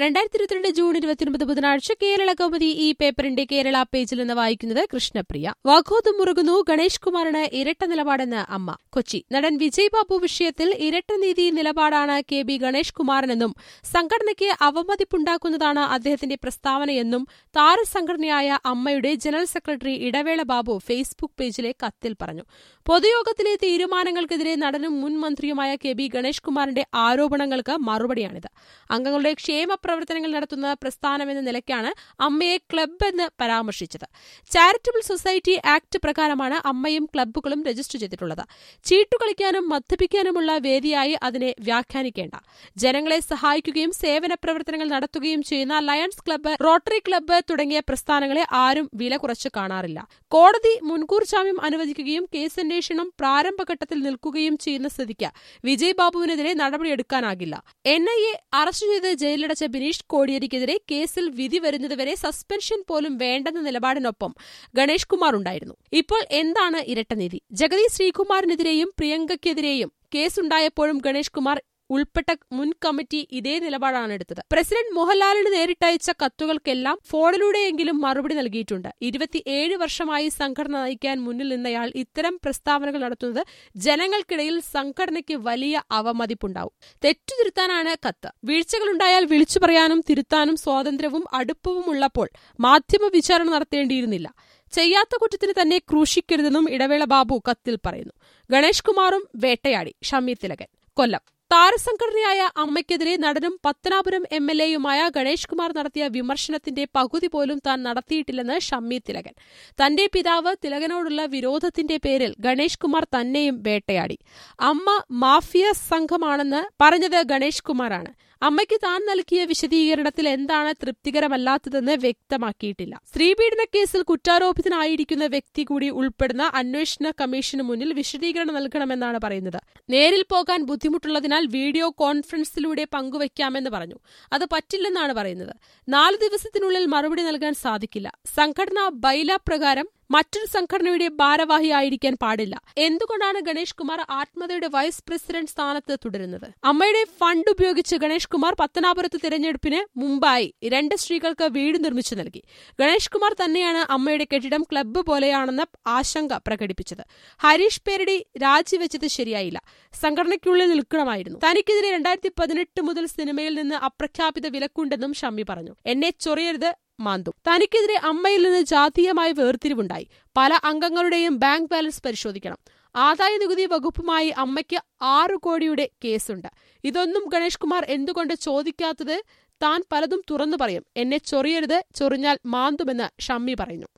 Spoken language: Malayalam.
രണ്ടായിരത്തി ഇരുപത്തിരണ്ട് ജൂൺ ഇരുപത്തിയൊൻപത് ബുധനാഴ്ച കേരള കൗമുദി ഈ പേപ്പറിന്റെ കേരള പേജിൽ നിന്ന് വായിക്കുന്നത് കൃഷ്ണപ്രിയ വാഗ്വാദം മുറുകുന്നു ഗണേഷ് കുമാറിന് ഇരട്ട നിലപാടെന്ന് അമ്മ കൊച്ചി നടൻ വിജയ് ബാബു വിഷയത്തിൽ ഇരട്ട നീതി നിലപാടാണ് കെ ബി ഗണേഷ് കുമാറിനെന്നും സംഘടനയ്ക്ക് അവമതിപ്പുണ്ടാക്കുന്നതാണ് അദ്ദേഹത്തിന്റെ പ്രസ്താവനയെന്നും താരസംഘടനയായ അമ്മയുടെ ജനറൽ സെക്രട്ടറി ഇടവേള ബാബു ഫേസ്ബുക്ക് പേജിലെ കത്തിൽ പറഞ്ഞു പൊതുയോഗത്തിലെ തീരുമാനങ്ങൾക്കെതിരെ നടനും മുൻ മന്ത്രിയുമായ കെ ബി ഗണേഷ് കുമാറിന്റെ ആരോപണങ്ങൾക്ക് മറുപടിയാണിത് അംഗങ്ങളുടെ ക്ഷേമ പ്രവർത്തനങ്ങൾ നടത്തുന്ന പ്രസ്ഥാനമെന്ന നിലയ്ക്കാണ് അമ്മയെ ക്ലബ്ബ് എന്ന് പരാമർശിച്ചത് ചാരിറ്റബിൾ സൊസൈറ്റി ആക്ട് പ്രകാരമാണ് അമ്മയും ക്ലബ്ബുകളും രജിസ്റ്റർ ചെയ്തിട്ടുള്ളത് ചീട്ടുകളിക്കാനും മദ്യപിക്കാനുമുള്ള വേദിയായി അതിനെ വ്യാഖ്യാനിക്കേണ്ട ജനങ്ങളെ സഹായിക്കുകയും സേവന പ്രവർത്തനങ്ങൾ നടത്തുകയും ചെയ്യുന്ന ലയൺസ് ക്ലബ്ബ് റോട്ടറി ക്ലബ്ബ് തുടങ്ങിയ പ്രസ്ഥാനങ്ങളെ ആരും വില കുറച്ച് കാണാറില്ല കോടതി മുൻകൂർ ജാമ്യം അനുവദിക്കുകയും കേസന്വേഷണം പ്രാരംഭഘട്ടത്തിൽ നിൽക്കുകയും ചെയ്യുന്ന സ്ഥിതിക്ക് വിജയ് ബാബുവിനെതിരെ നടപടിയെടുക്കാനാകില്ല എൻ ഐ എ അറസ്റ്റ് ചെയ്ത് ജയിലിലടച്ച ബിനീഷ് കോടിയേരിക്കെതിരെ കേസിൽ വിധി വരുന്നതുവരെ സസ്പെൻഷൻ പോലും വേണ്ടെന്ന നിലപാടിനൊപ്പം ഗണേഷ് കുമാർ ഉണ്ടായിരുന്നു ഇപ്പോൾ എന്താണ് ഇരട്ടനീതി ജഗതി ശ്രീകുമാറിനെതിരെയും പ്രിയങ്കയ്ക്കെതിരെയും കേസുണ്ടായപ്പോഴും ഗണേഷ് കുമാർ ഉൾപ്പെട്ട മുൻ കമ്മിറ്റി ഇതേ നിലപാടാണ് എടുത്തത് പ്രസിഡന്റ് മോഹൻലാലിന് നേരിട്ടയച്ച കത്തുകൾക്കെല്ലാം ഫോണിലൂടെയെങ്കിലും മറുപടി നൽകിയിട്ടുണ്ട് ഇരുപത്തിയേഴ് വർഷമായി സംഘടന നയിക്കാൻ മുന്നിൽ നിന്നയാൾ ഇത്തരം പ്രസ്താവനകൾ നടത്തുന്നത് ജനങ്ങൾക്കിടയിൽ സംഘടനയ്ക്ക് വലിയ അവമതിപ്പുണ്ടാവും തെറ്റുതിരുത്താനാണ് കത്ത് വീഴ്ചകളുണ്ടായാൽ വിളിച്ചു പറയാനും തിരുത്താനും സ്വാതന്ത്ര്യവും അടുപ്പവും ഉള്ളപ്പോൾ മാധ്യമ വിചാരണ നടത്തേണ്ടിയിരുന്നില്ല ചെയ്യാത്ത കുറ്റത്തിന് തന്നെ ക്രൂശിക്കരുതെന്നും ഇടവേള ബാബു കത്തിൽ പറയുന്നു ഗണേഷ് കുമാറും വേട്ടയാടി ഷമീർ തിലകൻ കൊല്ലം താരസംഘടനയായ അമ്മയ്ക്കെതിരെ നടനും പത്തനാപുരം എം എൽ എയുമായ ഗണേഷ് കുമാർ നടത്തിയ വിമർശനത്തിന്റെ പകുതി പോലും താൻ നടത്തിയിട്ടില്ലെന്ന് ഷമ്മി തിലകൻ തന്റെ പിതാവ് തിലകനോടുള്ള വിരോധത്തിന്റെ പേരിൽ ഗണേഷ് കുമാർ തന്നെയും വേട്ടയാടി അമ്മ മാഫിയ സംഘമാണെന്ന് പറഞ്ഞത് ഗണേഷ് കുമാറാണ് അമ്മയ്ക്ക് താൻ നൽകിയ വിശദീകരണത്തിൽ എന്താണ് തൃപ്തികരമല്ലാത്തതെന്ന് വ്യക്തമാക്കിയിട്ടില്ല സ്ത്രീപീഡന കേസിൽ കുറ്റാരോപിതനായിരിക്കുന്ന വ്യക്തി കൂടി ഉൾപ്പെടുന്ന അന്വേഷണ കമ്മീഷന് മുന്നിൽ വിശദീകരണം നൽകണമെന്നാണ് പറയുന്നത് നേരിൽ പോകാൻ ബുദ്ധിമുട്ടുള്ളതിനാൽ വീഡിയോ കോൺഫറൻസിലൂടെ പങ്കുവയ്ക്കാമെന്ന് പറഞ്ഞു അത് പറ്റില്ലെന്നാണ് പറയുന്നത് നാല് ദിവസത്തിനുള്ളിൽ മറുപടി നൽകാൻ സാധിക്കില്ല സംഘടനാ ബൈല പ്രകാരം മറ്റൊരു സംഘടനയുടെ ഭാരവാഹിയായിരിക്കാൻ പാടില്ല എന്തുകൊണ്ടാണ് ഗണേഷ് കുമാർ ആത്മതയുടെ വൈസ് പ്രസിഡന്റ് സ്ഥാനത്ത് തുടരുന്നത് അമ്മയുടെ ഫണ്ട് ഉപയോഗിച്ച് ഗണേഷ് കുമാർ പത്തനാപുരത്ത് തിരഞ്ഞെടുപ്പിന് മുമ്പായി രണ്ട് സ്ത്രീകൾക്ക് വീട് നിർമ്മിച്ചു നൽകി ഗണേഷ് കുമാർ തന്നെയാണ് അമ്മയുടെ കെട്ടിടം ക്ലബ്ബ് പോലെയാണെന്ന ആശങ്ക പ്രകടിപ്പിച്ചത് ഹരീഷ് പേരടി രാജിവെച്ചത് ശരിയായില്ല സംഘടനയ്ക്കുള്ളിൽ നിൽക്കണമായിരുന്നു തനിക്കെതിരെ രണ്ടായിരത്തി പതിനെട്ട് മുതൽ സിനിമയിൽ നിന്ന് അപ്രഖ്യാപിത വിലക്കുണ്ടെന്നും ഷമ്മി പറഞ്ഞു എന്നെ ചൊറിയരുത് മാന്തും തനിക്കെതിരെ അമ്മയിൽ നിന്ന് ജാതീയമായ വേർതിരിവുണ്ടായി പല അംഗങ്ങളുടെയും ബാങ്ക് ബാലൻസ് പരിശോധിക്കണം ആദായ നികുതി വകുപ്പുമായി അമ്മയ്ക്ക് ആറു കോടിയുടെ കേസുണ്ട് ഇതൊന്നും ഗണേഷ് കുമാർ എന്തുകൊണ്ട് ചോദിക്കാത്തത് താൻ പലതും തുറന്നു പറയും എന്നെ ചൊറിയരുത് ചൊറിഞ്ഞാൽ മാന്തുമെന്ന് ഷമ്മി പറയുന്നു